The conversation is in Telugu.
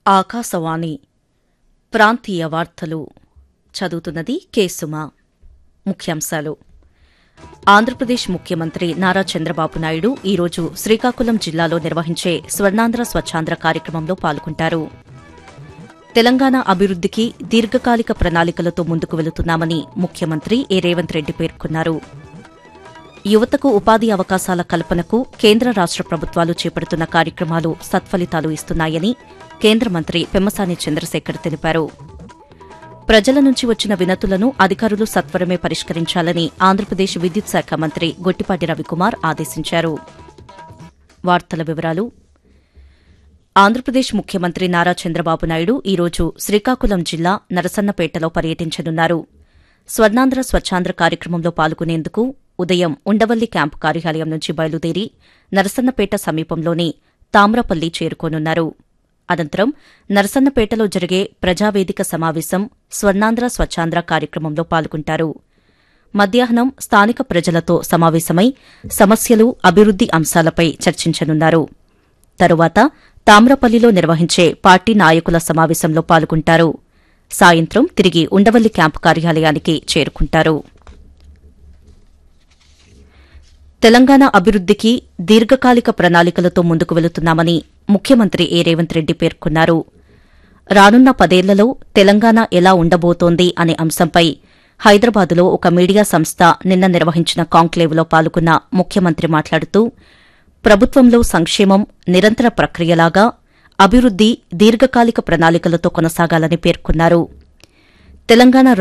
ఆకాశవాణి ప్రాంతీయ వార్తలు చదువుతున్నది కేసుమ ముఖ్యాంశాలు ఆంధ్రప్రదేశ్ ముఖ్యమంత్రి నారా చంద్రబాబు నాయుడు ఈరోజు శ్రీకాకుళం జిల్లాలో నిర్వహించే స్వర్ణాంధ్ర స్వచ్ఛాంధ్ర కార్యక్రమంలో పాల్గొంటారు తెలంగాణ అభివృద్దికి దీర్ఘకాలిక ప్రణాళికలతో ముందుకు వెళుతున్నామని ముఖ్యమంత్రి ఏ రేవంత్ రెడ్డి పేర్కొన్నారు యువతకు ఉపాధి అవకాశాల కల్పనకు కేంద్ర రాష్ట ప్రభుత్వాలు చేపడుతున్న కార్యక్రమాలు సత్ఫలితాలు ఇస్తున్నాయని కేంద్ర మంత్రి పెమ్మసాని చంద్రశేఖర్ తెలిపారు ప్రజల నుంచి వచ్చిన వినతులను అధికారులు సత్వరమే పరిష్కరించాలని ఆంధ్రప్రదేశ్ విద్యుత్ శాఖ మంత్రి గొట్టిపాటి రవికుమార్ ఆదేశించారు వార్తల వివరాలు ఆంధ్రప్రదేశ్ ముఖ్యమంత్రి నారా చంద్రబాబు నాయుడు ఈరోజు శ్రీకాకుళం జిల్లా నరసన్నపేటలో పర్యటించనున్నారు స్వర్ణాంధ్ర స్వచ్ఛాంధ్ర కార్యక్రమంలో పాల్గొనేందుకు ఉదయం ఉండవల్లి క్యాంపు కార్యాలయం నుంచి బయలుదేరి నరసన్నపేట సమీపంలోని తామ్రపల్లి చేరుకోనున్నారు అనంతరం నరసన్నపేటలో జరిగే ప్రజావేదిక సమావేశం స్వర్ణాంధ్ర స్వచ్ఛాంధ్ర కార్యక్రమంలో పాల్గొంటారు మధ్యాహ్నం స్థానిక ప్రజలతో సమావేశమై సమస్యలు అభివృద్ది అంశాలపై చర్చించనున్నారు తరువాత తామ్రపల్లిలో నిర్వహించే పార్టీ నాయకుల సమావేశంలో పాల్గొంటారు సాయంత్రం తిరిగి ఉండవల్లి క్యాంపు కార్యాలయానికి చేరుకుంటారు తెలంగాణ అభివృద్దికి దీర్ఘకాలిక ప్రణాళికలతో ముందుకు వెళుతున్నామని ముఖ్యమంత్రి ఏ రేవంత్ రెడ్డి పేర్కొన్నారు రానున్న పదేళ్లలో తెలంగాణ ఎలా ఉండబోతోంది అనే అంశంపై హైదరాబాదులో ఒక మీడియా సంస్థ నిన్న నిర్వహించిన కాంక్లేవ్లో పాల్గొన్న ముఖ్యమంత్రి మాట్లాడుతూ ప్రభుత్వంలో సంక్షేమం నిరంతర ప్రక్రియలాగా అభివృద్ది దీర్ఘకాలిక ప్రణాళికలతో కొనసాగాలని పేర్కొన్నారు తెలంగాణ